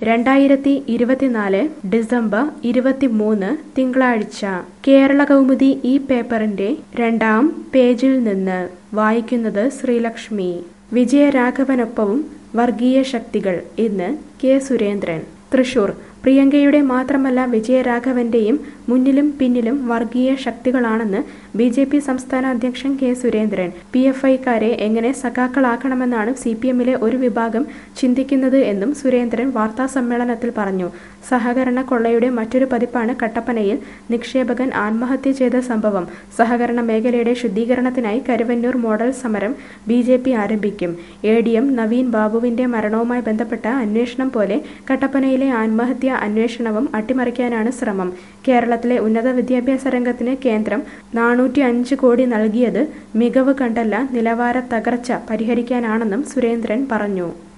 രണ്ടായിരത്തി ഇരുപത്തിനാല് ഡിസംബർ ഇരുപത്തിമൂന്ന് തിങ്കളാഴ്ച കേരള കൗമുദി ഈ പേപ്പറിന്റെ രണ്ടാം പേജിൽ നിന്ന് വായിക്കുന്നത് ശ്രീലക്ഷ്മി വിജയരാഘവനൊപ്പവും വർഗീയ ശക്തികൾ ഇന്ന് കെ സുരേന്ദ്രൻ തൃശൂർ പ്രിയങ്കയുടെ മാത്രമല്ല വിജയരാഘവന്റെയും മുന്നിലും പിന്നിലും വർഗീയ ശക്തികളാണെന്ന് ബി ജെ പി സംസ്ഥാന അധ്യക്ഷൻ കെ സുരേന്ദ്രൻ പി എഫ് ഐക്കാരെ എങ്ങനെ സഖാക്കളാക്കണമെന്നാണ് സി പി എമ്മിലെ ഒരു വിഭാഗം ചിന്തിക്കുന്നത് എന്നും സുരേന്ദ്രൻ വാർത്താ സമ്മേളനത്തിൽ പറഞ്ഞു സഹകരണ കൊള്ളയുടെ മറ്റൊരു പതിപ്പാണ് കട്ടപ്പനയിൽ നിക്ഷേപകൻ ആത്മഹത്യ ചെയ്ത സംഭവം സഹകരണ മേഖലയുടെ ശുദ്ധീകരണത്തിനായി കരുവന്നൂർ മോഡൽ സമരം ബി ജെ പി ആരംഭിക്കും എ ഡി എം നവീൻ ബാബുവിന്റെ മരണവുമായി ബന്ധപ്പെട്ട അന്വേഷണം പോലെ കട്ടപ്പനയിലെ ആത്മഹത്യ അന്വേഷണവും അട്ടിമറിക്കാനാണ് ശ്രമം കേരളത്തിലെ ഉന്നത വിദ്യാഭ്യാസ രംഗത്തിന് കേന്ദ്രം നാനൂറ്റി അഞ്ച് കോടി നൽകിയത് മികവ് കണ്ടല്ല നിലവാര തകർച്ച പരിഹരിക്കാനാണെന്നും സുരേന്ദ്രൻ പറഞ്ഞു